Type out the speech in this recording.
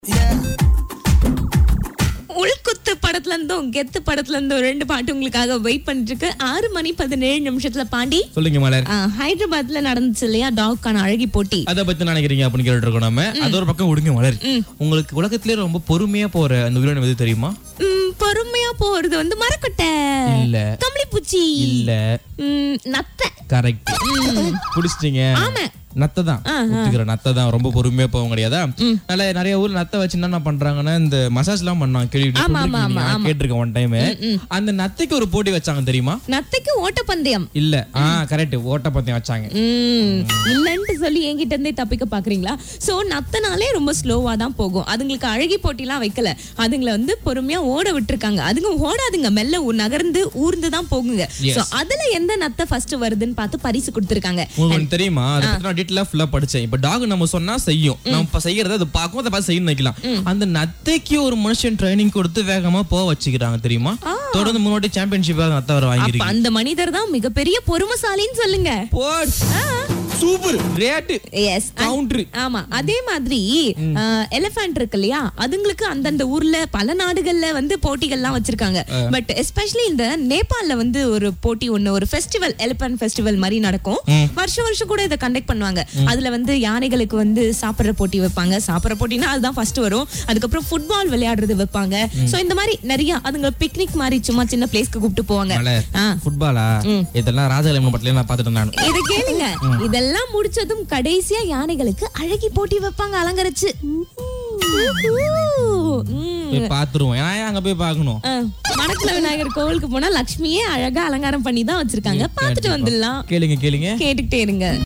உள்குத்து படத்துல இருந்தும் கெத்து படத்துல இருந்தும் ரெண்டு பாட்டு உங்களுக்காக வெயிட் பண்ணிட்டு இருக்கு ஆறு மணி பதினேழு நிமிஷத்துல பாண்டி சொல்லுங்க மலர் ஆ, ஹைதராபாத்ல நடந்துச்சு இல்லையா டாக்கான அழகி போட்டி அத பத்தி என்ன நினைக்கிறீங்க அப்படின்னு கேட்டு இருக்கோம் நம்ம அது ஒரு பக்கம் விடுங்க மலர் உங்களுக்கு உலகத்திலே ரொம்ப பொறுமையா போற அந்த உயிரினம் எது தெரியுமா ம், பொறுமையா போறது வந்து மரக்கொட்டை இல்ல கம்பளிப்பூச்சி இல்ல ம், நத்தை கரெக்ட் புடிச்சிட்டீங்க ஆமா. நத்தை தான் ஒத்துக்கிற நத்தை தான் ரொம்ப பொறுமையா போக கிடையாதா நல்ல நிறைய ஊர்ல நத்தை வச்சு என்ன பண்றாங்கன்னா இந்த மசாஜ் எல்லாம் பண்ணாங்க கேள்வி ஆமா, ஆமா, ஆமா, ஆமா. கேட்டிருக்கேன் ஒன் டைம் அந்த நத்தைக்கு ஒரு போட்டி வச்சாங்க தெரியுமா நத்தைக்கு ஓட்டப்பந்தயம் இல்ல ஆ கரெக்ட் ஓட்டப்பந்தயம் வச்சாங்க ம், இல்லன்ட்டு சொல்லி என்கிட்ட இருந்தே தப்பிக்க பாக்குறீங்களா சோ நத்தனாலே ரொம்ப ஸ்லோவா தான் போகும் அதுங்களுக்கு அழகி போட்டிலாம் வைக்கல அதுங்களை வந்து பொறுமையா ஓட விட்டுருக்காங்க அதுங்க ஓடாதுங்க மெல்ல ஊ- நகர்ந்து ஊர்ந்து தான் போகுங்க Yes. சோ அதுல எந்த நத்தை ஃபர்ஸ்ட் வருதுன்னு பார்த்து பரிசு கொடுத்திருக்காங்க உங்களுக்கு தெரியுமா அதை பத்தி நான் டீட்டெயிலா ஃபுல்லா படிச்சேன் இப்ப டாக் நம்ம சொன்னா செய்யும் நம்ம இப்ப செய்யறத அது பார்க்கும் அதை பார்த்து செய்யணும் வைக்கலாம் அந்த நத்தைக்கு ஒரு மனுஷன் ட்ரைனிங் கொடுத்து வேகமா போக வச்சுக்கிறாங்க தெரியுமா தொடர்ந்து முன்னாடி சாம்பியன்ஷிப் நத்தை வர அப்ப வாங்கிருக்கு அந்த மனிதர் தான் மிகப்பெரிய பொறுமைசாலின்னு சொல்லுங்க சூப்பர் ரேட் எஸ் கவுண்டர் ஆமா அதே மாதிரி எலிஃபண்ட் இருக்கு இல்லையா அதுங்களுக்கு அந்தந்த ஊர்ல பல நாடுகள்ல வந்து போட்டிகள்லாம் வச்சிருக்காங்க பட் எஸ்பெஷலி இந்த நேபாள்ல வந்து ஒரு போட்டி ஒண்ணு ஒரு ஃபெஸ்டிவல் எலிபென்ட் ஃபெஸ்டிவல் மாதிரி நடக்கும் வருஷம் வருஷம் கூட இதை கண்டக்ட் பண்ணுவாங்க அதுல வந்து யானைகளுக்கு வந்து சாப்பிடுற போட்டி வைப்பாங்க சாப்பிடுற போட்டினா அதுதான் ஃபர்ஸ்ட் வரும் அதுக்கப்புறம் ஃபுட்பால் விளையாடுறது வைப்பாங்க சோ இந்த மாதிரி நிறைய அதுங்க பிக்னிக் மாதிரி சும்மா சின்ன பிளேஸ்க்கு கூப்பிட்டு போவாங்க மலர் ஆ. ஃபுட்பாலா இதெல்லாம் ராஜாலிங்க பட்டில நான் பாத்துட்டு நான் இத கேளுங்க இதெல்லாம் முடிச்சதும் கடைசியா யானைகளுக்கு அழகி போட்டி வைப்பாங்க அலங்கரிச்சு ம். போய் பாத்துருவோம் ஏன்னா ஏன் அங்க போய் பார்க்கணும் ஆ, மணக்குள விநாயகர் கோவிலுக்கு போனா லக்ஷ்மியே அழகா அலங்காரம் பண்ணி தான் வச்சிருக்காங்க பாத்துட்டு வந்துடலாம் கேளுங்க கேளுங்க கேட்டுக்கிட்டே இருங்க